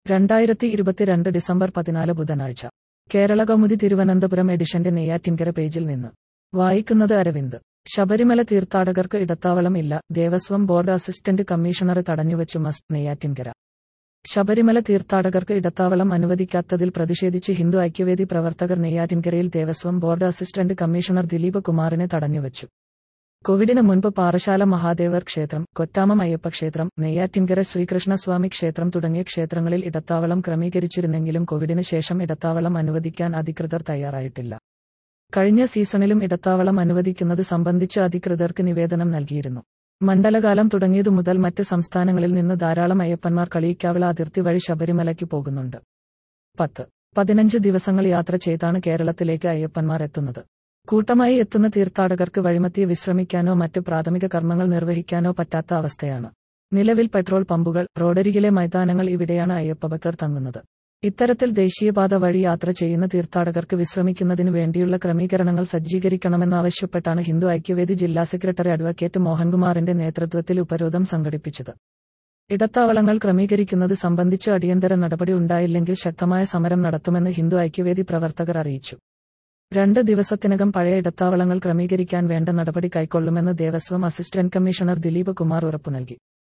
രണ്ടായിരത്തി ഇരുപത്തിരണ്ട് ഡിസംബർ പതിനാല് ബുധനാഴ്ച കേരള കൗമുദി തിരുവനന്തപുരം എഡിഷന്റെ നെയ്യാറ്റിൻകര പേജിൽ നിന്ന് വായിക്കുന്നത് അരവിന്ദ് ശബരിമല തീർത്ഥാടകർക്ക് ഇടത്താവളം ഇല്ല ദേവസ്വം ബോർഡ് അസിസ്റ്റന്റ് കമ്മീഷണറെ തടഞ്ഞുവച്ചു മസ്റ്റ് നെയ്യാറ്റിൻകര ശബരിമല തീർത്ഥാടകർക്ക് ഇടത്താവളം അനുവദിക്കാത്തതിൽ പ്രതിഷേധിച്ച് ഹിന്ദു ഐക്യവേദി പ്രവർത്തകർ നെയ്യാറ്റിൻകരയിൽ Devaswom board assistant commissioner Dileep കുമാറിനെ തടഞ്ഞുവച്ചു കോവിഡിന് മുൻപ് പാറശാല മഹാദേവർ ക്ഷേത്രം കൊറ്റാമം അയ്യപ്പ ക്ഷേത്രം നെയ്യാറ്റിൻകര ശ്രീകൃഷ്ണസ്വാമി ക്ഷേത്രം തുടങ്ങിയ ക്ഷേത്രങ്ങളിൽ ഇടത്താവളം ക്രമീകരിച്ചിരുന്നെങ്കിലും കോവിഡിന് ശേഷം ഇടത്താവളം അനുവദിക്കാൻ അധികൃതർ തയ്യാറായിട്ടില്ല കഴിഞ്ഞ സീസണിലും ഇടത്താവളം അനുവദിക്കുന്നത് സംബന്ധിച്ച് അധികൃതർക്ക് നിവേദനം നൽകിയിരുന്നു മണ്ഡലകാലം തുടങ്ങിയതു മുതൽ മറ്റ് സംസ്ഥാനങ്ങളിൽ നിന്ന് ധാരാളം അയ്യപ്പന്മാർ കളിയിക്കാവിള അതിർത്തി വഴി ശബരിമലയ്ക്ക് പോകുന്നുണ്ട് പത്ത് പതിനഞ്ച് ദിവസങ്ങൾ യാത്ര ചെയ്താണ് കേരളത്തിലേക്ക് അയ്യപ്പന്മാർ എത്തുന്നത് കൂട്ടമായി എത്തുന്ന തീർത്ഥാടകർക്ക് വഴിമത്തിയെ വിശ്രമിക്കാനോ മറ്റ് പ്രാഥമിക കർമ്മങ്ങൾ നിർവഹിക്കാനോ പറ്റാത്ത അവസ്ഥയാണ് നിലവിൽ പെട്രോൾ പമ്പുകൾ റോഡരികിലെ മൈതാനങ്ങൾ ഇവിടെയാണ് അയ്യപ്പഭക്തർ തങ്ങുന്നത് ഇത്തരത്തിൽ ദേശീയപാത വഴി യാത്ര ചെയ്യുന്ന തീർത്ഥാടകർക്ക് വിശ്രമിക്കുന്നതിനു വേണ്ടിയുള്ള ക്രമീകരണങ്ങൾ സജ്ജീകരിക്കണമെന്നാവശ്യപ്പെട്ടാണ് ഹിന്ദു ഐക്യവേദി ജില്ലാ സെക്രട്ടറി അഡ്വക്കേറ്റ് മോഹൻകുമാറിന്റെ നേതൃത്വത്തിൽ ഉപരോധം സംഘടിപ്പിച്ചത് ഇടത്താവളങ്ങൾ ക്രമീകരിക്കുന്നത് സംബന്ധിച്ച് അടിയന്തര നടപടി ഉണ്ടായില്ലെങ്കിൽ ശക്തമായ സമരം നടത്തുമെന്ന് ഹിന്ദു ഐക്യവേദി പ്രവർത്തകർ അറിയിച്ചു രണ്ട് ദിവസത്തിനകം പഴയ ഇടത്താവളങ്ങൾ ക്രമീകരിക്കാൻ വേണ്ട നടപടി കൈക്കൊള്ളുമെന്ന് ദേവസ്വം അസിസ്റ്റന്റ് കമ്മീഷണർ ദിലീപ് കുമാർ ഉറപ്പു നൽകി